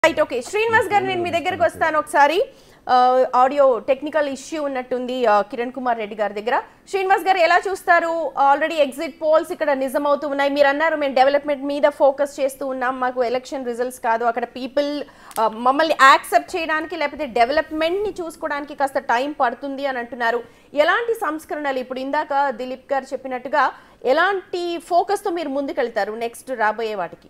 right okay Srinivas గారు నేను మీ దగ్గరకు వస్తాను ఒకసారి ఆ, ఆడియో టెక్నికల్ ఇష్యూ ఉన్నట్టుంది ఆ, కిరణ్ కుమార్ రెడ్డి గారి దగ్గర శ్రీనివాస్ గారు ఎలా చూస్తారు ఆల్రెడీ ఎగ్జిట్ పోల్స్ ఇక్కడ నిజమవుతూ ఉన్నాయి మీరు అన్నారు మేము డెవలప్మెంట్ మీద ఫోకస్ చేస్తూ ఉన్నాం మాకు ఎలక్షన్ రిజల్ట్స్ కాదు అక్కడ పీపుల్ మమ్మల్ని యాక్సెప్ట్ చేయడానికి లేకపోతే డెవలప్మెంట్ని చూసుకోవడానికి కాస్త టైం పడుతుంది అని అంటున్నారు ఎలాంటి సంస్కరణలు ఇప్పుడు ఇందాక దిలీప్ గారు చెప్పినట్టుగా ఎలాంటి ఫోకస్తో మీరు ముందుకెళ్తారు నెక్స్ట్ రాబోయే వాటికి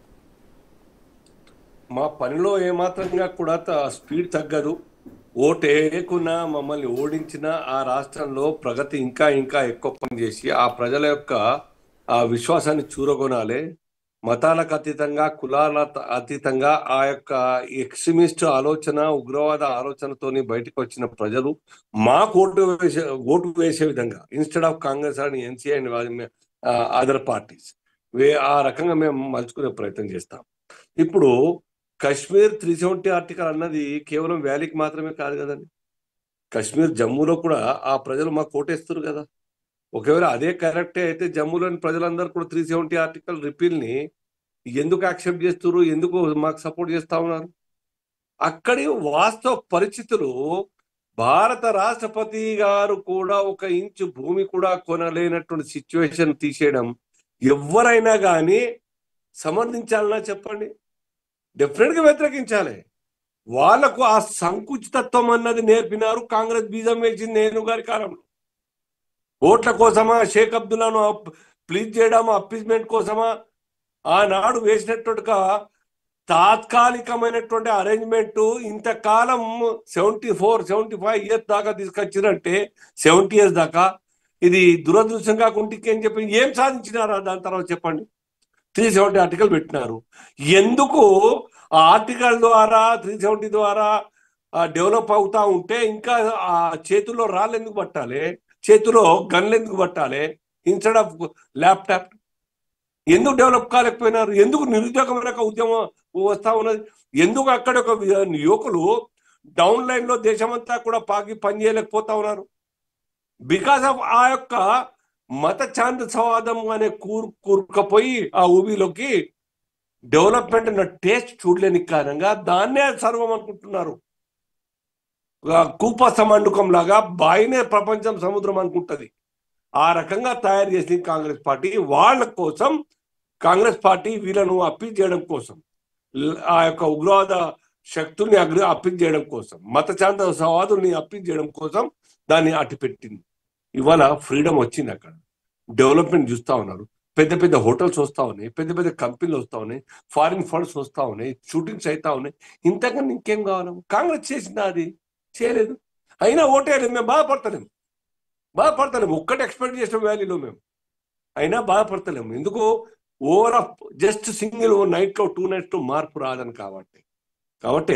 మా పనిలో ఏమాత్రంగా కూడా త- స్పీడ్ తగ్గదు ఓటు వేయకున్నా మమ్మల్ని ఓడించిన ఆ రాష్ట్రంలో ప్రగతి ఇంకా ఇంకా ఎక్కువ పని చేసి ఆ ప్రజల యొక్క ఆ విశ్వాసాన్ని చూరగొనాలి మతాలకు అతీతంగా కులాల త- అతీతంగా ఆ యొక్క ఎక్స్ట్రీమిస్ట్ ఆలోచన ఉగ్రవాద ఆలోచనతోని బయటకు వచ్చిన ప్రజలు మాకు ఓటు వేసే ఓటు వేసే విధంగా ఇన్స్టెడ్ ఆఫ్ కాంగ్రెస్ అని NCI and other parties we ఆ రకంగా మేము మలుచుకునే ప్రయత్నం చేస్తాం ఇప్పుడు కశ్మీర్ త్రీ సెవెంటీ ఆర్టికల్ అన్నది కేవలం వ్యాలీకి మాత్రమే కాదు కదండి కశ్మీర్ జమ్మూలో కూడా ఆ ప్రజలు మాకు కోటేస్తారు కదా ఒకవేళ అదే కరెక్టే అయితే జమ్మూలోని ప్రజలందరూ కూడా త్రీ సెవెంటీ ఆర్టికల్ రిపీల్ ని ఎందుకు యాక్సెప్ట్ చేస్తున్నారు ఎందుకు మాకు సపోర్ట్ చేస్తా ఉన్నారు అక్కడి వాస్తవ పరిస్థితులు భారత రాష్ట్రపతి గారు కూడా ఒక ఇంచు భూమి కూడా కొనలేనటువంటి సిచ్యువేషన్ తీసేయడం ఎవరైనా కానీ సమర్థించాలన్నా చెప్పండి డెఫినెట్ గా వ్యతిరేకించాలి వాళ్లకు ఆ సంకుచితత్వం అన్నది నేర్పినారు కాంగ్రెస్ బీజం వేసింది నేను గారి కాలంలో ఓట్ల కోసమా షేక్ అబ్దుల్లాను ప్లీజ్ చేయడమా అప్పీస్మెంట్ కోసమా ఆనాడు వేసినట్టుగా తాత్కాలికమైనటువంటి అరేంజ్మెంట్ ఇంతకాలం seventy four seventy five years దాకా తీసుకొచ్చినట్టే సెవెంటీ ఇయర్స్ దాకా ఇది దురదృష్టం కాకుండా ఏం చెప్పి ఏం సాధించినారా దాని తర్వాత చెప్పండి త్రీ సెవెంటీ ఆర్టికల్ పెట్టినారు ఎందుకు ఆ ఆర్టికల్ ద్వారా త్రీ సెవెంటీ ద్వారా డెవలప్ అవుతా ఉంటే ఇంకా ఆ చేతుల్లో రాళ్ళు ఎందుకు పట్టాలి చేతిలో గన్లు ఎందుకు పట్టాలి ఇన్స్టెడ్ ఆఫ్ ల్యాప్టాప్ ఎందుకు డెవలప్ కాలేకపోయినారు ఎందుకు నిరుద్యోగమైన ఒక ఉద్యమం వస్తా ఉన్నది ఎందుకు అక్కడ ఒక యువకులు డౌన్ లైన్ లో దేశమంతా కూడా పాకి పని చేయలేకపోతా ఉన్నారు బికాస్ ఆఫ్ ఆ యొక్క మత ఛాందసవాదం అనే కూరు కూరుకపోయి ఆ ఊబిలోకి డెవలప్మెంట్ అన్న టేస్ట్ చూడలేని కారణంగా దాన్నే సర్వం అనుకుంటున్నారు ఒక కూప మండుకం లాగా బాయినే ప్రపంచం సముద్రం అనుకుంటది ఆ రకంగా తయారు చేసింది కాంగ్రెస్ పార్టీ వాళ్ళ కోసం కాంగ్రెస్ పార్టీ వీళ్ళను అప్పీల్ చేయడం కోసం ల- ఆ యొక్క ఉగ్రవాద శక్తుల్ని అగ్ర అప్పీల్ చేయడం కోసం మత చాంద సవాదుల్ని అప్పీల్ చేయడం కోసం దాన్ని అట్టిపెట్టింది ఇవాళ ఫ్రీడమ్ వచ్చింది అక్కడ డెవలప్మెంట్ చూస్తా ఉన్నారు పెద్ద పెద్ద హోటల్స్ వస్తా ఉన్నాయి పెద్ద పెద్ద కంపెనీలు వస్తా ఉన్నాయి ఫారిన్ ఫండ్స్ వస్తా ఉన్నాయి షూటింగ్స్ అవుతా ఉన్నాయి ఇంతకన్నా ఇంకేం కావాలి కాంగ్రెస్ చేసిందా అది చేయలేదు అయినా ఓటేయలేదు మేము బాధపడతలేము బాధపడతలేము ఒక్కటి ఎక్స్పెక్ట్ చేసిన వ్యాలీలో మేము అయినా బాధపడతలేము ఎందుకు over of just single night లో టూ నైట్స్ లో మార్పు రాదని కాబట్టి కాబట్టి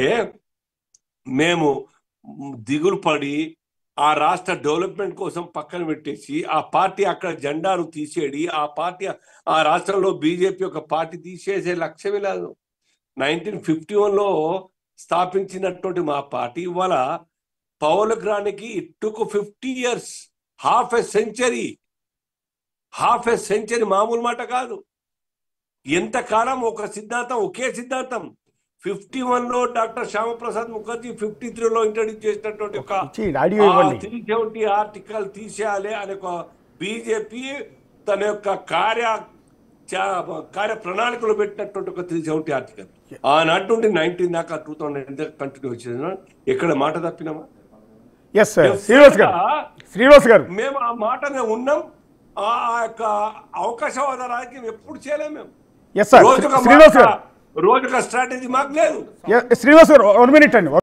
మేము దిగులు పడి ఆ రాష్ట్ర డెవలప్మెంట్ కోసం పక్కన పెట్టేసి ఆ పార్టీ అక్కడ జెండాను తీసేడి ఆ పార్టీ ఆ రాష్ట్రంలో బీజేపీ ఒక పార్టీ తీసేసే లక్ష్యమే లేదు నైన్టీన్ ఫిఫ్టీ వన్లో స్థాపించినటువంటి మా పార్టీ ఇవాళ పౌలగ్రానికి ఇట్టుకు fifty years half a century half a century మామూలు మాట కాదు ఎంతకాలం ఒక సిద్ధాంతం ఒకే సిద్ధాంతం ఫిఫ్టీ వన్ లో డాక్టర్ శ్యామప్రసాద్ ముఖర్జీ ఫిఫ్టీ త్రీలో ఇంట్రడ్యూస్ చేసినటువంటి ఒక ఇచ్చి ఆడియో ఇవ్వండి త్రీ సెవెంటీ ఆర్టికల్ తీసేయాలి అనే ఒక బీజేపీ తన యొక్క కార్య చా- కార్య ప్రణాళికలో పెట్టినటువంటి ఒక త్రీ సెవెంటీ ఆర్టికల్ ఆనాటి నుండి నైన్టీన్ దాకా టూ థౌసండ్ కంటిన్యూ వచ్చిన ఎక్కడ మాట తప్పినామా ఎస్ సార్ శ్రీనివాస్ గారు శ్రీనివాస్ గారు మేము ఆ మాటనే ఉన్నాం ఆ ఆ యొక్క అవకాశవాద రాజకీయం ఎప్పుడు చేయలేము మేము ఎస్ సార్ రోజుక శ్రీనివాస్ మాట, గారు రోజుక స్ట్రాటజీ మాకు లేదు ఎ- శ్రీనివాస్ గారు వన్ మినిట్ అండి